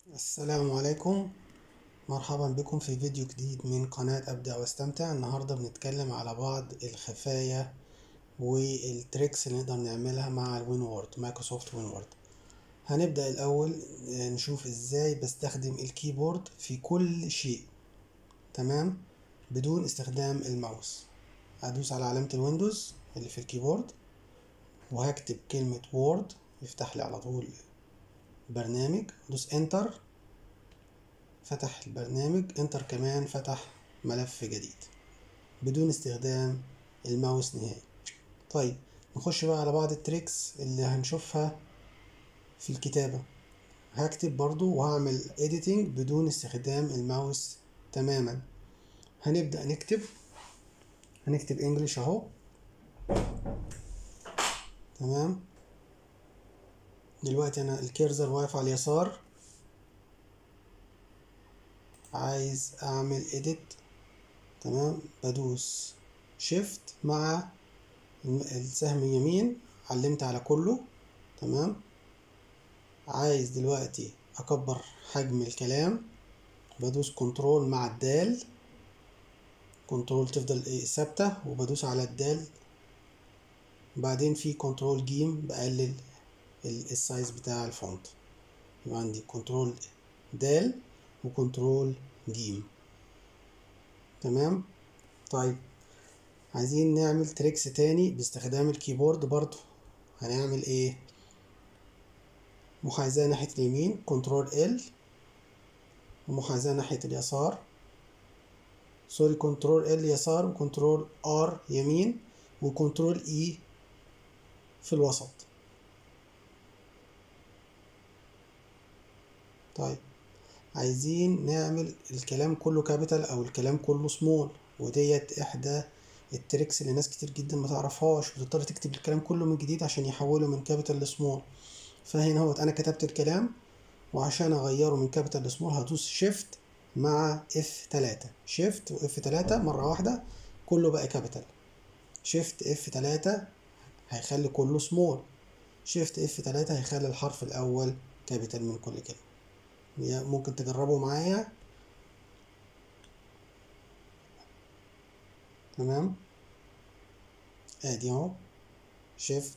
السلام عليكم مرحبا بكم في فيديو جديد من قناة أبدأ واستمتع النهاردة بنتكلم على بعض الخفايا والتريكس اللي نقدر نعملها مع الوين وورد مايكروسوفت وين وورد هنبدأ الأول نشوف ازاي بستخدم الكيبورد في كل شيء تمام بدون استخدام الماوس هدوس على علامة الويندوز اللي في الكيبورد وهكتب كلمة وورد يفتح لي على طول برنامج دوس انتر فتح البرنامج انتر كمان فتح ملف جديد بدون استخدام الماوس نهائي طيب نخش بقى على بعض التريكس اللي هنشوفها في الكتابة هكتب برضو وهعمل editing بدون استخدام الماوس تماما هنبدأ نكتب هنكتب انجلش اهو تمام دلوقتي انا الكيرزر واقف على اليسار عايز اعمل edit تمام بدوس شيفت مع السهم يمين علمت على كله تمام عايز دلوقتي اكبر حجم الكلام بدوس كنترول مع الدال كنترول تفضل ايه ثابتة وبدوس على الدال بعدين في كنترول جيم بقلل السايز بتاع الفونت يبقى عندي كنترول دال وكنترول جيم تمام طيب عايزين نعمل تريكس تاني باستخدام الكيبورد برضو هنعمل ايه محاذاة ناحية اليمين كنترول ال ومحاذاة ناحية اليسار سوري كنترول ال يسار وكنترول ار يمين وكنترول اي في الوسط طيب عايزين نعمل الكلام كله كابيتال او الكلام كله سمول وديت احدى التريكس اللي ناس كتير جدا ما تعرفهاش بتضطر تكتب الكلام كله من جديد عشان يحوله من كابيتال لسمول فهنا هو انا كتبت الكلام وعشان اغيره من كابيتال لسمول هدوس شيفت مع اف 3 شيفت واف 3 مره واحده كله بقى كابيتال شيفت اف 3 هيخلي كله سمول شيفت اف 3 هيخلي الحرف الاول كابيتال من كل كلمه ممكن تجربوا معايا تمام ادي اهو شيفت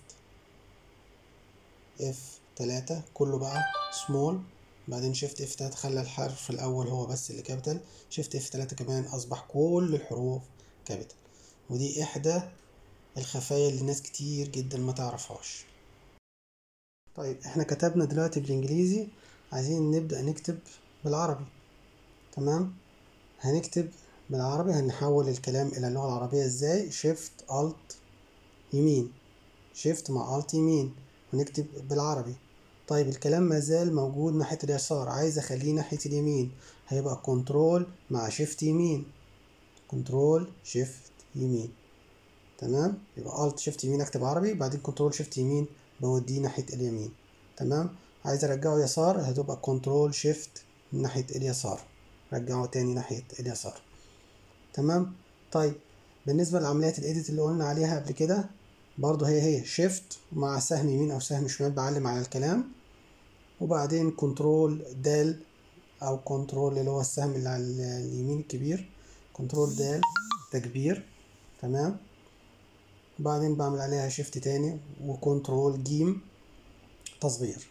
اف تلاتة كله بقى سمول بعدين شيفت اف تلاتة خلى الحرف الاول هو بس اللي كابيتال شيفت اف تلاتة كمان اصبح كل الحروف كابيتال ودي احدى الخفايا اللي ناس كتير جدا ما تعرفهاش طيب احنا كتبنا دلوقتي بالانجليزي عايزين نبدأ نكتب بالعربي تمام هنكتب بالعربي هنحول الكلام الى اللغة العربية ازاي شيفت الت يمين شيفت مع الت يمين ونكتب بالعربي طيب الكلام مازال موجود ناحية اليسار عايز اخليه ناحية اليمين هيبقى كنترول مع شيفت يمين كنترول شيفت يمين تمام يبقى الت شيفت يمين اكتب عربي بعدين كنترول شيفت يمين بوديه ناحية اليمين تمام عايز ارجعه يسار هتبقى كنترول شيفت ناحية اليسار رجعه تاني ناحية اليسار تمام طيب بالنسبة لعمليات الايديت اللي قلنا عليها قبل كده برضو هي هي شيفت مع سهم يمين او سهم شمال بعلم على الكلام وبعدين كنترول دال او كنترول اللي هو السهم اللي على اليمين الكبير كنترول دال تكبير تمام وبعدين بعمل عليها شيفت تاني وكنترول جيم تصغير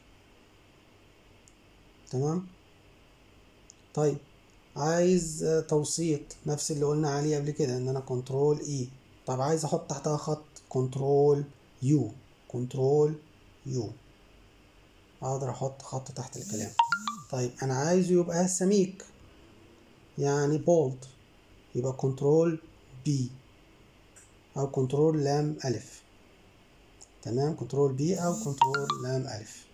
تمام طيب عايز توسيط نفس اللي قلنا عليه قبل كده ان انا كنترول اي طب عايز احط تحتها خط كنترول يو كنترول يو اقدر احط خط تحت الكلام طيب انا عايزه يبقى سميك يعني بولد يبقى كنترول بي او كنترول لام الف تمام كنترول بي او كنترول لام الف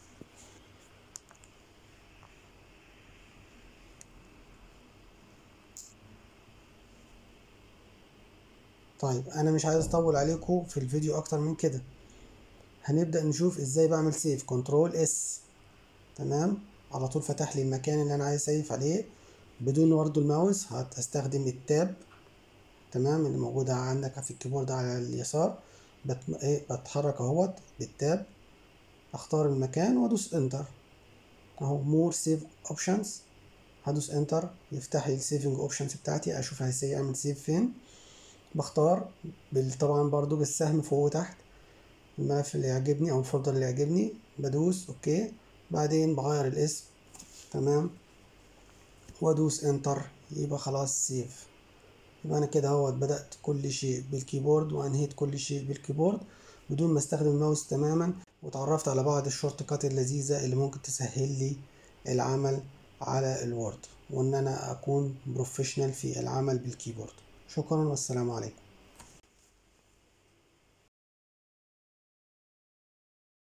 طيب انا مش عايز اطول عليكم في الفيديو اكتر من كده هنبدأ نشوف ازاي بعمل سيف كنترول اس تمام على طول فتح لي المكان اللي انا عايز اسيف عليه بدون برضه الماوس هستخدم التاب تمام اللي موجودة عندك في الكيبورد على اليسار بت... ايه بتحرك اهوت بالتاب اختار المكان وادوس انتر اهو مور سيف اوبشنز هدوس انتر يفتح لي السيفنج اوبشنز بتاعتي اشوف هيسي اعمل سيف فين بختار بال- طبعا برضو بالسهم فوق وتحت الملف اللي يعجبني او الفولدر اللي يعجبني بدوس اوكي بعدين بغير الاسم تمام وادوس انتر يبقى خلاص سيف يبقى انا كده اهوت بدأت كل شيء بالكيبورد وانهيت كل شيء بالكيبورد بدون ما استخدم الماوس تماما وتعرفت على بعض الشورت كات اللذيذة اللي ممكن تسهل لي العمل على الوورد وان انا اكون بروفيشنال في العمل بالكيبورد شكرا والسلام عليكم